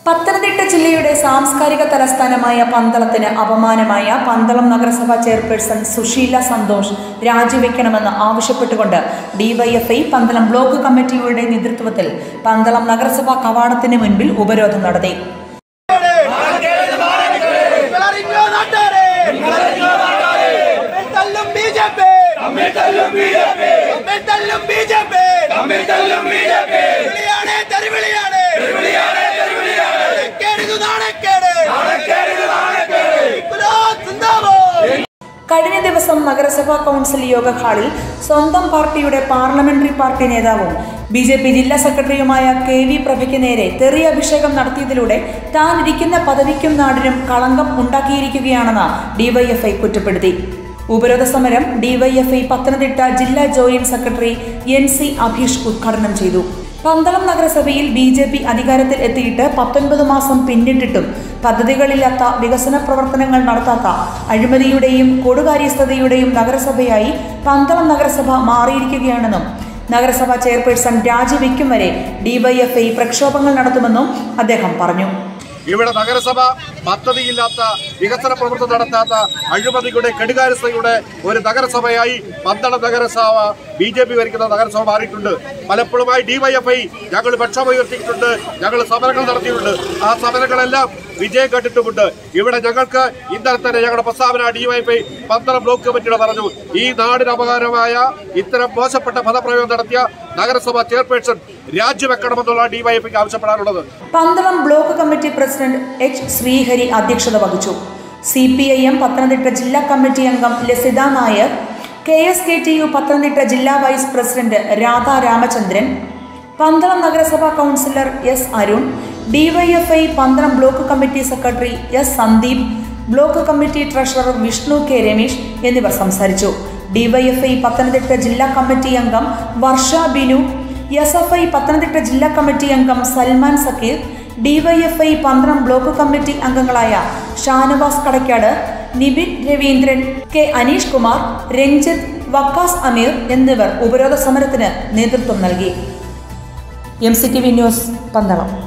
പത്തനംതിട്ട ജില്ലയുടെ സാംസ്കാരിക തലസ്ഥാനമായ പന്തളത്തിന് അപമാനമായ പന്തളം നഗരസഭ ചെയർപേഴ്സൺ സുശീല സന്തോഷ് രാജിവെക്കണമെന്ന് ആവശ്യപ്പെട്ടുകൊണ്ട് ഡിവൈഎഫ്ഐ പന്തളം ബ്ലോക്ക് കമ്മിറ്റിയുടെ നേതൃത്വത്തിൽ പന്തളം നഗരസഭാ കവാടത്തിന് മുൻപിൽ ഉപരോധം നടത്തി നിങ്ങളറിഞ്ഞോ നാട്ടാരെ നമ്മെ തല്ലും ബി ജെ പി നമ്മെ തല്ലും ബി ജെ പി നമ്മെ തല്ലും ബി ജെ പി നമ്മെ തല്ലും ബി ജെ പി തെരുവിളിയാണ് തെരുവിളിയാണ് തെരുവിളിയാണ് തെരുവിളിയാണ് നാണക്കേട് നാണക്കേട് നാണക്കേട് നാണക്കേട് ഗുലാബ് സിന്ദാബാദ് കഴിഞ്ഞ ദിവസം നഗരസഭാ കൗൺസിൽ യോഗ ഹാളിൽ സ്വന്തം പാർട്ടിയുടെ പാർലമെന്ററി പാർട്ടി നേതാവും ബി ജെ പി ജില്ലാ സെക്രട്ടറിയുമായ കെ വി പ്രഭയ്ക്ക് നേരെ തെറി അഭിഷേകം നടത്തിയതിലൂടെ താൻ ഇരിക്കുന്ന പദവിക്കും നാടിനും കളങ്കം ഉണ്ടാക്കിയിരിക്കുകയാണെന്ന് ഡിവൈഎഫ്ഐ കുറ്റപ്പെടുത്തി ഉപരോധ സമരം ഡിവൈഎഫ്ഐ പത്തനംതിട്ട ജില്ലാ joint secretary N C Abheesh ഉദ്ഘാടനം ചെയ്തു പന്തളം നഗരസഭയിൽ ബി ജെ പി അധികാരത്തിൽ എത്തിയിട്ട് പത്തൊൻപത് മാസം പിന്നിട്ടിട്ടും പദ്ധതികളില്ലാത്ത വികസന പ്രവർത്തനങ്ങൾ നടത്താത്ത അഴിമതിയുടെയും കൊടുകാര്യസ്ഥതയുടെയും നഗരസഭയായി പന്തളം നഗരസഭ മാറിയിരിക്കുകയാണെന്നും നഗരസഭ ചെയർപേഴ്സൺ രാജിവെക്കും വരെ ഡിവൈഎഫ്ഐ പ്രക്ഷോഭങ്ങൾ നടത്തുമെന്നും അദ്ദേഹം പറഞ്ഞു ഇവിടെ നഗരസഭ പദ്ധതിയില്ലാത്ത വികസന പ്രവർത്തനം നടത്താത്ത അഴിമതിയുടെ കെടുകാര്യസ്ഥയുടെ ഒരു നഗരസഭയായി പന്തളം നഗരസഭ ബി ജെ പി ഭരിക്കുന്ന നഗരസഭ മാറിയിട്ടുണ്ട് പലപ്പോഴുമായി ഡിവൈഎഫ്ഐ ഞങ്ങൾ പക്ഷം ഉയർത്തിയിട്ടുണ്ട് ഞങ്ങൾ സമരങ്ങൾ നടത്തിയിട്ടുണ്ട് ആ സമരങ്ങളെല്ലാം വിജയം കണ്ടിട്ടുമുണ്ട് ഇവിടെ ഞങ്ങൾക്ക് ഇന്നലെ തന്നെ ഞങ്ങളുടെ പ്രസ്താവന ഡിവൈഎഫ്ഐ പന്തളം ബ്ലോക്ക് കമ്മിറ്റിയുടെ പറഞ്ഞു ഈ നാടിന് അപകാരമായ ഇത്തരം മോശപ്പെട്ട പദപ്രയോഗം നടത്തിയ നഗരസഭ ചെയർപേഴ്സൺ രാജിവെക്കണമെന്നുള്ള ഡിവൈഎഫ്ഐക്ക് ആവശ്യപ്പെടാനുള്ളത് Pandalam block committee president H Sreehari അധ്യക്ഷത വഹിച്ചു C P I M Pathanamthitta ജില്ലാ കമ്മിറ്റി അംഗം Lasitha Nair K S K T U Pathanamthitta ജില്ലാ വൈസ് പ്രസിഡന്റ് രാധ രാമചന്ദ്രൻ പന്തളം നഗരസഭാ councillor S Arun DYFI Pandalam block committee secretary S Sandeep block committee treasurer Vishnu K Ramesh എന്നിവർ സംസാരിച്ചു ഡിവൈഎഫ്ഐ പത്തനംതിട്ട ജില്ലാ കമ്മിറ്റി അംഗം Varsha Binu S F I Pathanamthitta ജില്ലാ കമ്മിറ്റി അംഗം Salman Zakir DYFI Pandalam block committee അംഗങ്ങളായ ഷാനവാസ് കടക്കാട് നിബിൻ രവീന്ദ്രൻ കെ അനീഷ് കുമാർ രഞ്ജിത്ത് വക്കാസ് അമീർ എന്നിവർ ഉപരോധ സമരത്തിന് നേതൃത്വം നൽകി M C T V news Pandalam